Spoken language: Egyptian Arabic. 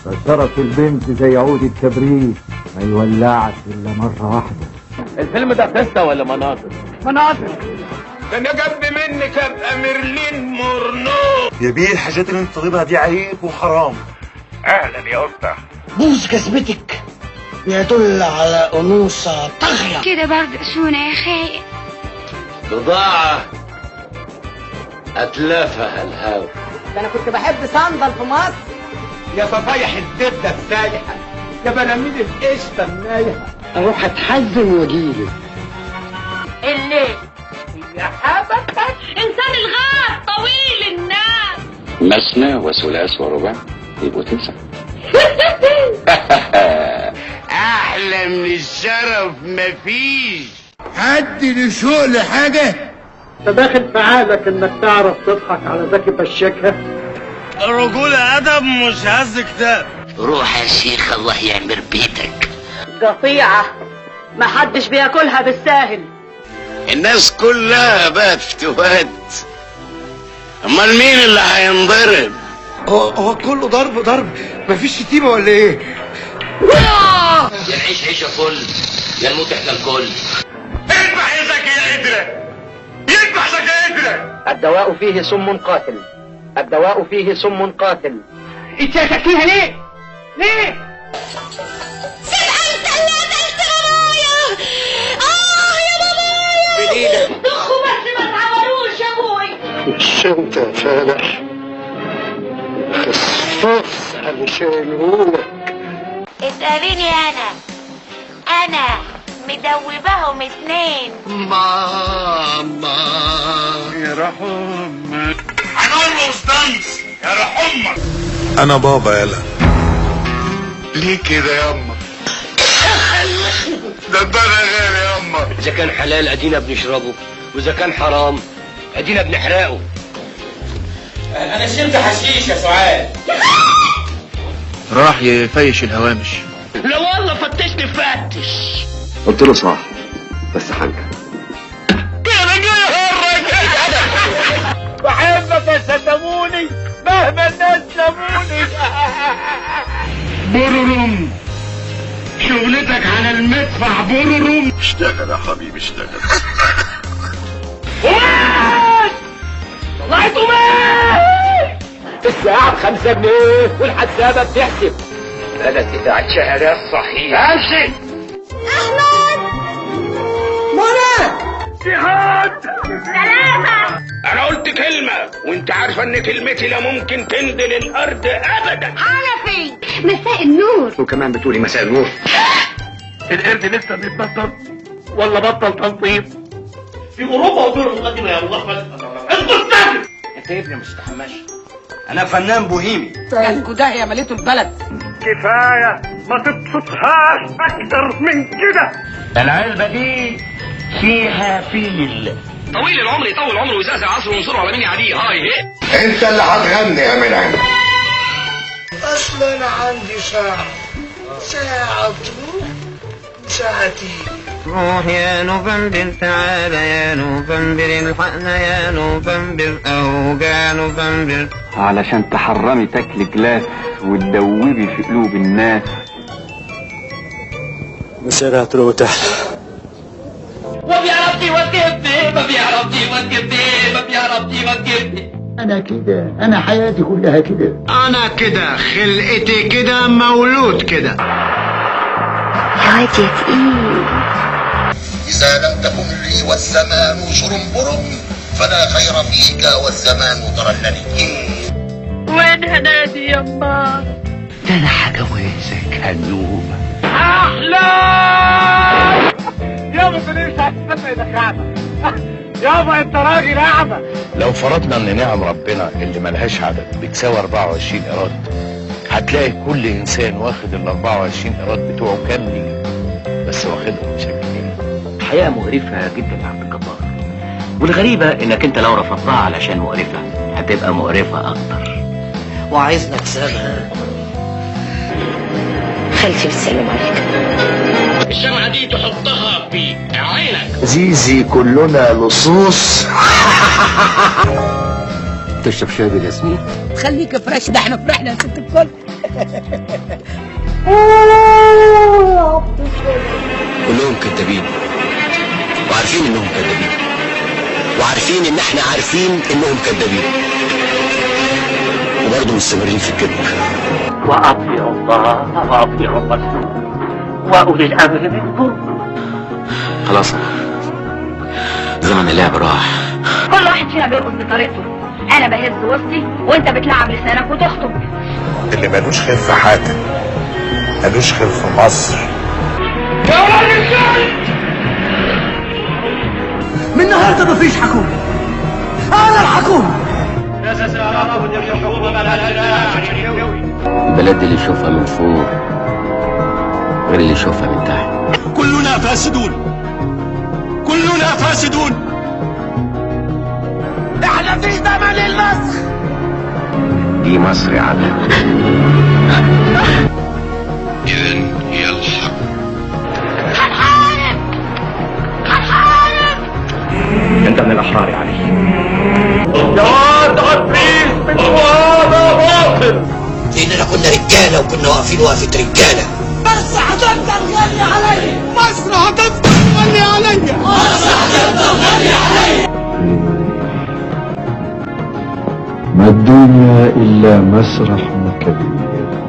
شرف البنت زي عود الكبريت ما يولعش الا مره واحده الفيلم ده قصه ولا مناظر؟ مناظر ده انا جنب منك ابقى ميرلين مورنو يا بيه الحاجات اللي انت طالبها دي عيب وحرام اهلا يا اسطى بوز جزمتك يدل على أنوثة طاغية كده برضه قسونا يا خايف بضاعة أتلافها الهوى ده انا كنت بحب صندل في مصر يا صفايح الزبدة السايحة يا براميل القشطة النايحة أروح أتحزن وأجيلك الليل يا حبك انسان الغار طويل الناس مثنى وثلاث ورباع يبقوا تسعة أحلى من الشرف مفيش حد لشوق لحاجة انت داخل في عقلك انك تعرف تضحك على زكي بشكها الرجولة أدب مش هز كتاب روح يا شيخ الله يعمر بيتك قطيعة ما حدش بياكلها بالساهل الناس كلها بقت فتوات امال مين اللي هينضرب هو هو كله ضرب ضرب مفيش شتيمة ولا ايه؟ يا العيش عيش كل يا الموت احنا الكل اذبح يا زكي يا قدرة يذبح زكي يا قدرة الدواء فيه سم قاتل الدواء فيه سم قاتل انت فيها ليه؟ ليه؟ انت اللي قتلت ابويا اه يا بابايا ضخوا بس ما تعوروش يا ابوي مش انت يا فالح خصاص هنشيلهولك اسأليني انا انا مدوباهم اتنين هنقول له استنس يا روح امك أنا بابا يلا ليه كده يا اما ده الدنيا غالي يا اما اذا كان حلال ادينا بنشربه واذا كان حرام ادينا بنحرقه انا شربت حشيش يا سعاد راح يفيش الهوامش لا والله فتشني فتش قلت له صح بس حنكة بحبك يا ستموني مهما الناس سموني بررم شغلتك على المدفع بررم اشتغل يا حبيبي اشتغل طلعتوا مين الساعة بخمسة جنيه والحسابة بتحسب بلد بتاعت شهادات صحيح امشي سلامة انا قلت كلمة وانت عارفة ان كلمتي لا ممكن تنزل الارض ابدا حنفي مساء النور وكمان بتقولي مساء النور القرد لسه بيتبطل ولا بطل تنطيط في اوروبا ودول المقدمة يا الله انتوا استنوا انت ابني ما تستحماش انا فنان بوهيمي انكوا ده يا مليتوا البلد كفاية ما تبسطهاش اكتر من كده العلبة دي فيها فيل طويل العمر يطول عمره ويزعزع عصره وينصره على مين يعديه هاي هي انت اللي هتغني يا منعم أصل أنا عندي ساعة ساعة تروح ساعة تيجي روح يا نوفمبر تعال يا نوفمبر الحقنا يا نوفمبر اهو جا نوفمبر علشان تحرمي تاكلي جلاس وتدوبي في قلوب الناس مسيرها تروح وتحلى ما بيعرفني يوجهني ما بيعرفني يوجهني ما بيعرفني يوجهني أنا كده أنا حياتي كلها كده أنا كده خلقتي كده مولود كده عادي تقيل إذا لم تكن لي والزمان شرنبرم فلا خير فيك والزمان ضرلني وين هنادي يما ده انا هجوزك هنومه يابا فلوس هتستنى اذا كعبة يابا انت راجل اعمى لو فرضنا ان نعم ربنا اللي ملهاش عدد بتساوي 24 ايراد هتلاقي كل انسان واخد ال 24 ايراد بتوعه كاملين بس واخدهم بشكل تاني الحياة مقرفة جدا يا عبد الجبار والغريبة انك انت لو رفضتها علشان مقرفة هتبقى مقرفة اكتر وعايزنا أكسبها خالتي بالسلام عليك الشمعة دي تحطها في عينك زيزي كلنا لصوص تشرب شاي بالياسمين خليك فريش ده احنا فرحنا يا ست الكل كلهم كذابين وعارفين انهم كذابين وعارفين ان احنا عارفين انهم كذابين وبرضه مستمرين في الكذب واطيعوا الله واطيعوا الرسول واولي الامر منكم خلاص زمن اللعب راح كل واحد فينا بيرقص بطريقته انا بهز وسطي وانت بتلعب لسانك وتخطب اللي ملوش خير في حاتم ملوش خير في مصر من النهارده مفيش حكومه انا الحكومه البلد دي اللي يشوفها من فوق غير اللي يشوفها من تحت كلنا فاسدون كلنا فاسدون احنا في زمن المسخ دي مصر يا عم إذا هي الحق هنحارب هنحارب انت من الاحرار يا علي جواد عبيد من هذا باطل لأننا كنا رجالة وكنا واقفين وقفة رجالة مصر هتفضل غالية عليا مصر هتفضل غالية عليا مصر هتفضل غالية عليا ما الدنيا إلا مسرح كبير